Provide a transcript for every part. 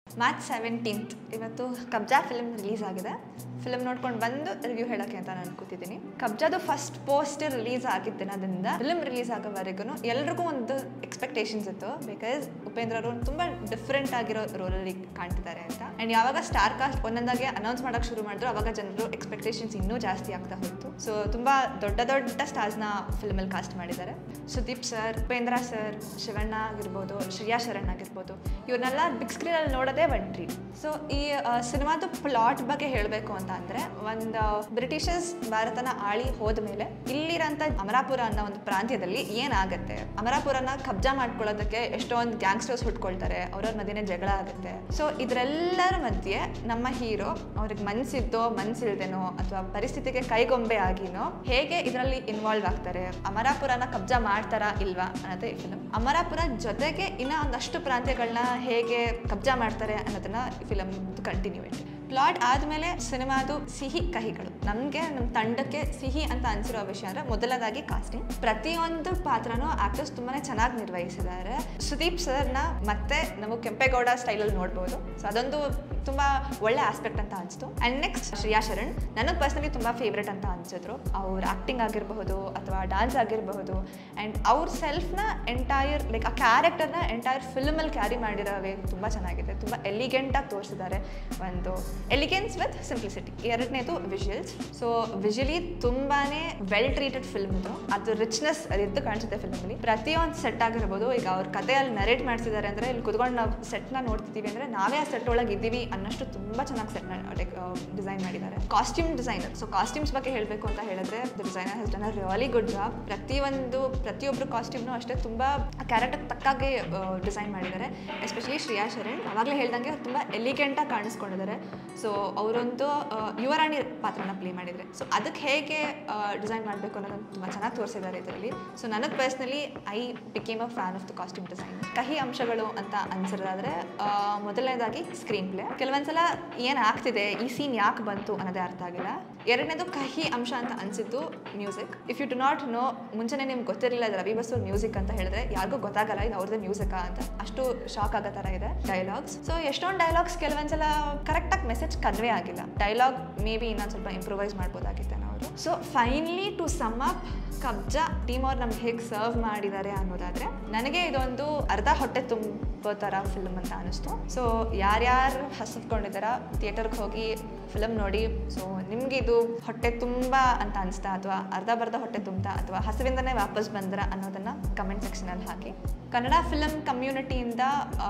March seventeenth ಇವತ್ತು Kabzaa film release ಆಗಿದೆ film ನೋಡ್ಕೊಂಡು ಬಂದು ರಿವ್ಯೂ ಹೇಳೋಕ್ಕೆ ಅಂತ ನಾನು ಅನ್ಕೋತಿದ್ದೀನಿ ಕಬ್ಜಾದು ಫಸ್ಟ್ ಪೋಸ್ಟ್ ರಿಲೀಸ್ ಆಗಿದ್ದ ದಿನದಿಂದ ಫಿಲ್ಮ್ ರಿಲೀಸ್ ಆಗೋವರೆಗೂ ಎಲ್ರಿಗೂ ಒಂದು ಎಕ್ಸ್ಪೆಕ್ಟೇಷನ್ಸ್ ಇತ್ತು ಬಿಕಾಸ್ ಉಪೇಂದ್ರ ಅವರು ತುಂಬ ಡಿಫ್ರೆಂಟ್ ಆಗಿರೋ ರೋಲಲ್ಲಿ ಕಾಣ್ತಿದ್ದಾರೆ ಅಂತ ಆ್ಯಂಡ್ ಯಾವಾಗ ಸ್ಟಾರ್ ಕಾಸ್ಟ್ ಒಂದೊಂದಾಗಿ ಅನೌನ್ಸ್ ಮಾಡೋಕ್ಕೆ ಶುರು ಮಾಡಿದ್ರು ಅವಾಗ ಜನರು ಎಕ್ಸ್ಪೆಕ್ಟೇಷನ್ಸ್ ಇನ್ನೂ ಜಾಸ್ತಿ ಆಗ್ತಾ ಹೋಯಿತು ಸೊ ತುಂಬ ದೊಡ್ಡ ದೊಡ್ಡ ಸ್ಟಾರ್ಸ್ನ ಫಿಲ್ಮಲ್ಲಿ ಕಾಸ್ಟ್ ಮಾಡಿದ್ದಾರೆ ಸುದೀಪ್ ಸರ್ ಉಪೇಂದ್ರ ಸರ್ ಶಿವಣ್ಣ ಆಗಿರ್ಬೋದು ಶ್ರೇಯಾ ಶರಣ್ ಆಗಿರ್ಬೋದು ಇವ್ರನ್ನೆಲ್ಲ ಬಿಗ್ ಸ್ಕ್ರೀನಲ್ಲಿ ನೋಡೋದೇ ಒಂದು ಟ್ರೀಟ್ ಸೊ ಈ ಸಿನಿಮಾದ ಪ್ಲಾಟ್ ಬಗ್ಗೆ ಹೇಳಬೇಕು ಅಂತ ಅಂದರೆ ಒಂದು ಬ್ರಿಟಿಷರ್ಸ್ ಭಾರತನ ಆಳಿ ಹೋದ ಮೇಲೆ ಇಲ್ಲಿರೋಂಥ ಅಮರಾಪುರ ಅನ್ನೋ ಒಂದು ಪ್ರಾಂತ್ಯದಲ್ಲಿ ಏನಾಗುತ್ತೆ ಅಮರಾಪುರನ ಕಬ್ಜಾ ಮಾಡ್ಕೊಳ್ಳೋದಕ್ಕೆ ಎಷ್ಟೊಂದು ಗ್ಯಾಂಗ್ಸ್ಟರ್ಸ್ ಹುಟ್ಕೊಳ್ತಾರೆ ಅವ್ರವ್ರ ಮಧ್ಯೆ ಜಗಳ ಆಗುತ್ತೆ ಸೊ ಇದರೆಲ್ಲರ ಮಧ್ಯೆ ನಮ್ಮ ಹೀರೋ ಅವ್ರಿಗೆ ಮನ್ಸಿದ್ದೋ ಮನ್ಸಿಲ್ದೇನೋ ಅಥವಾ ಪರಿಸ್ಥಿತಿಗೆ ಕೈಗೊಂಬೆ ಆಗಿನೋ ಹೇಗೆ ಇದರಲ್ಲಿ ಇನ್ವಾಲ್ವ್ ಆಗ್ತಾರೆ ಅಮರಾಪುರನ ಕಬ್ಜಾ ಮಾಡ್ತಾರಾ ಇಲ್ವಾ ಅನ್ನೋದೇ ಈ ಫಿಲಮ್ ಅಮರಾಪುರ ಜೊತೆಗೆ ಇನ್ನ ಒಂದಷ್ಟು ಪ್ರಾಂತ್ಯಗಳನ್ನ ಹೇಗೆ ಕಬ್ಜಾ ಮಾಡ್ತಾರೆ ಅನ್ನೋದನ್ನ ಫಿಲಮ್ ಕಂಟಿನ್ಯೂಟಿ ಪ್ಲಾಟ್ ಆದಮೇಲೆ ಸಿನಿಮಾದು ಸಿಹಿ ಕಹಿಗಳು ನಮಗೆ ನಮ್ಮ ತಂಡಕ್ಕೆ ಸಿಹಿ ಅಂತ ಅನ್ಸಿರೋ ವಿಷಯ ಅಂದರೆ ಮೊದಲದಾಗಿ ಕಾಸ್ಟಿಂಗ್ ಪ್ರತಿಯೊಂದು ಪಾತ್ರನೂ ಆಕ್ಟರ್ಸ್ ತುಂಬಾ ಚೆನ್ನಾಗಿ ನಿರ್ವಹಿಸಿದ್ದಾರೆ ಸುದೀಪ್ ಸರ್ನ ಮತ್ತೆ ನಾವು ಕೆಂಪೇಗೌಡ ಸ್ಟೈಲಲ್ಲಿ ನೋಡ್ಬೋದು ಸೊ ಅದೊಂದು ತುಂಬ ಒಳ್ಳೆ ಆಸ್ಪೆಕ್ಟ್ ಅಂತ ಅನಿಸ್ತು ಆ್ಯಂಡ್ ನೆಕ್ಸ್ಟ್ ಶ್ರೇಯಾ ಶರಣ್ ನನಗೆ ಪರ್ಸ್ನಲಿ ತುಂಬ ಫೇವ್ರೆಟ್ ಅಂತ ಅನಿಸಿದ್ರು ಅವ್ರ ಆ್ಯಕ್ಟಿಂಗ್ ಆಗಿರಬಹುದು ಅಥವಾ ಡಾನ್ಸ್ ಆಗಿರಬಹುದು ಆ್ಯಂಡ್ ಅವ್ರ ಸೆಲ್ಫ್ನ ಎಂಟೈರ್ ಲೈಕ್ ಆ ಕ್ಯಾರೆಕ್ಟರ್ನ ಎಂಟೈರ್ ಫಿಲ್ಮಲ್ಲಿ ಕ್ಯಾರಿ ಮಾಡಿರೋ ವೇ ತುಂಬ ಚೆನ್ನಾಗಿದೆ ತುಂಬ ಎಲಿಗೆಂಟಾಗಿ ತೋರಿಸಿದ್ದಾರೆ ಒಂದು ಎಲಿಗೆನ್ಸ್ ವಿತ್ ಸಿಂಪ್ಲಿಸಿಟಿ ಎರಡನೇದು ವಿಜುವಲ್ಸ್ ಸೊ ವಿಜುವಲಿ ತುಂಬಾ ವೆಲ್ ಟ್ರೀಟೆಡ್ ಫಿಲ್ಮ್ ಇದು ಅದು ರಿಚ್ನೆಸ್ ಎದ್ದು ಕಾಣಿಸುತ್ತೆ ಫಿಲ್ಮಲ್ಲಿ ಪ್ರತಿಯೊಂದು ಸೆಟ್ ಆಗಿರ್ಬೋದು ಈಗ ಅವ್ರ ಕಥೆಯಲ್ಲಿ ನರೇಟ್ ಮಾಡಿಸಿದ್ದಾರೆ ಅಂದರೆ ಇಲ್ಲಿ ಕುತ್ಕೊಂಡು ನಾವು ಸೆಟ್ನ ನೋಡ್ತಿದ್ದೀವಿ ಅಂದರೆ ನಾವೇ ಆ ಸೆಟ್ ಒಳಗೆ ಇದ್ದೀವಿ ಅನ್ನಷ್ಟು ತುಂಬ ಚೆನ್ನಾಗಿ ಸೆಟ್ನ ಲೈಕ್ ಡಿಸೈನ್ ಮಾಡಿದ್ದಾರೆ ಕಾಸ್ಟ್ಯೂಮ್ ಡಿಸೈನರ್ ಸೊ ಕಾಸ್ಟ್ಯೂಮ್ಸ್ ಬಗ್ಗೆ ಹೇಳಬೇಕು ಅಂತ ಹೇಳಿದ್ರೆ the designer has done a really good job ಪ್ರತಿಯೊಂದು ಪ್ರತಿಯೊಬ್ಬರು ಕಾಸ್ಟ್ಯೂಮ್ನು ಅಷ್ಟೇ ತುಂಬ ಕ್ಯಾರೆಕ್ಟರ್ ತಕ್ಕಾಗೆ ಡಿಸೈನ್ ಮಾಡಿದ್ದಾರೆ ಎಸ್ಪೆಷಲಿ ಶ್ರೇಯಾ ಶರಣ್ ಅವಾಗಲೇ ಹೇಳ್ದಂಗೆ ತುಂಬ ಎಲಿಗೆಂಟಾಗಿ ಕಾಣಿಸ್ಕೊಂಡಿದ್ದಾರೆ ಸೊ ಅವರೊಂದು ಯುವರಾಣಿ ಪಾತ್ರನ ಪ್ಲೇ ಮಾಡಿದರೆ ಸೊ ಅದಕ್ಕೆ ಹೇಗೆ ಡಿಸೈನ್ ಮಾಡಬೇಕು ಅನ್ನೋದನ್ನು ತುಂಬ ಚೆನ್ನಾಗಿ ತೋರಿಸಿದ್ದಾರೆ ಇದರಲ್ಲಿ ಸೊ ನನಗೆ personally I became a fan of the costume design ಕಹಿ ಅಂಶಗಳು ಅಂತ ಅನ್ಸಿರೋದಾದ್ರೆ ಮೊದಲನೇದಾಗಿ ಸ್ಕ್ರೀನ್ ಪ್ಲೇ ಕೆಲವೊಂದ್ಸಲ ಏನು ಆಗ್ತಿದೆ ಈ ಸೀನ್ ಯಾಕೆ ಬಂತು ಅನ್ನೋದೇ ಅರ್ಥ ಆಗಿಲ್ಲ ಎರಡನೇದು ಕಹಿ ಅಂಶ ಅಂತ ಅನಿಸಿದ್ದು music if you do not know ಮುಂಚೆನೇ ನಿಮ್ಗೆ ಗೊತ್ತಿರಲಿಲ್ಲ ಇದು ರವಿ ಬಸು ಮ್ಯೂಸಿಕ್ ಅಂತ ಹೇಳಿದ್ರೆ ಯಾರಿಗೂ ಗೊತ್ತಾಗಲ್ಲ ಇದು ಅವ್ರದ್ದು ಮ್ಯೂಸಿಕ್ ಅಂತ ಅಷ್ಟು ಶಾಕ್ ಆಗೋ ಥರ ಇದೆ ಡೈಲಾಗ್ಸ್ ಸೊ ಎಷ್ಟೊಂದು ಡೈಲಾಗ್ಸ್ ಕೆಲವೊಂದ್ಸಲ ಕರೆಕ್ಟಾಗಿ ಮೆಸೇಜ್ ಕನ್ವೆ ಆಗಿಲ್ಲ ಡೈಲಾಗ್ ಮೇ ಬಿ ಇನ್ನೊಂದು ಸ್ವಲ್ಪ ಇಂಪ್ರೂವೈಸ್ ಮಾಡ್ಬೋದಾಗಿತ್ತು ಅವರು so finally to sum up Kabzaa team ಅವ್ರು ನಮ್ಗೆ ಹೇಗೆ ಸರ್ವ್ ಮಾಡಿದ್ದಾರೆ ಅನ್ನೋದಾದರೆ ನನಗೆ ಇದೊಂದು ಅರ್ಧ ಹೊಟ್ಟೆ ತುಂಬೋ ಥರ ಫಿಲ್ಮ್ ಅಂತ ಅನಿಸ್ತು ಸೊ ಯಾರ್ಯಾರು ಹಸಿದ್ಕೊಂಡಿದ್ದಾರ ಥಿಯೇಟರ್ಗೆ ಹೋಗಿ ಫಿಲಮ್ ನೋಡಿ ಸೊ ನಿಮ್ಗೆ ಇದು ಹೊಟ್ಟೆ ತುಂಬ ಅಂತ ಅನಿಸ್ತಾ ಅಥವಾ ಅರ್ಧ ಬರ್ಧ ಹೊಟ್ಟೆ ತುಂಬ್ತಾ ಅಥವಾ ಹಸಿವಿಂದನೇ ವಾಪಸ್ ಬಂದ್ರ ಅನ್ನೋದನ್ನು ಕಮೆಂಟ್ ಸೆಕ್ಷನಲ್ಲಿ ಹಾಕಿ ಕನ್ನಡ ಫಿಲಮ್ ಕಮ್ಯುನಿಟಿಯಿಂದ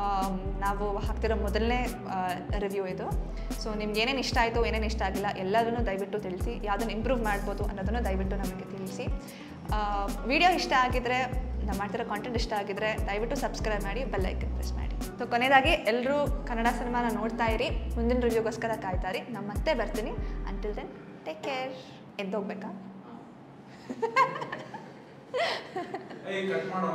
ನಾವು ಹಾಕ್ತಿರೋ ಮೊದಲನೇ ರಿವ್ಯೂ ಇದು ಸೊ ನಿಮ್ಗೆ ಏನೇನು ಇಷ್ಟ ಆಯಿತು ಏನೇನು ಇಷ್ಟ ಆಗಿಲ್ಲ ಎಲ್ಲದನ್ನು ದಯವಿಟ್ಟು ತಿಳಿಸಿ ಯಾವುದನ್ನು ಇಂಪ್ರೂವ್ ಮಾಡ್ಬೋದು ಅನ್ನೋದನ್ನು ದಯವಿಟ್ಟು ನಮಗೆ ತಿಳಿಸಿ ವಿಡಿಯೋ ಇಷ್ಟ ಆಗಿದ್ರೆ ನಾವು ಮಾಡ್ತಿರೋ ಕಾಂಟೆಂಟ್ ಇಷ್ಟ ಆಗಿದ್ರೆ ದಯವಿಟ್ಟು ಸಬ್ಸ್ಕ್ರೈಬ್ ಮಾಡಿ ಬೆಲ್ ಐಕನ್ ಪ್ರೆಸ್ ಮಾಡಿ ಸೊ ಕೊನೆಯದಾಗಿ ಎಲ್ಲರೂ ಕನ್ನಡ ಸಿನಿಮಾನ ನೋಡ್ತಾ ಇರಿ ಮುಂದಿನ ರಿವ್ಯೂಗೋಸ್ಕರ ಕಾಯ್ತಾ ಇರಿ ನಾನು ಮತ್ತೆ ಬರ್ತೀನಿ ಅಂಟಿಲ್ ದೆನ್ ಟೇಕ್ ಕೇರ್ ಎದ್ದೋಗ್ಬೇಕಾ ಏಯ್ ಕಟ್ ಮಾಡು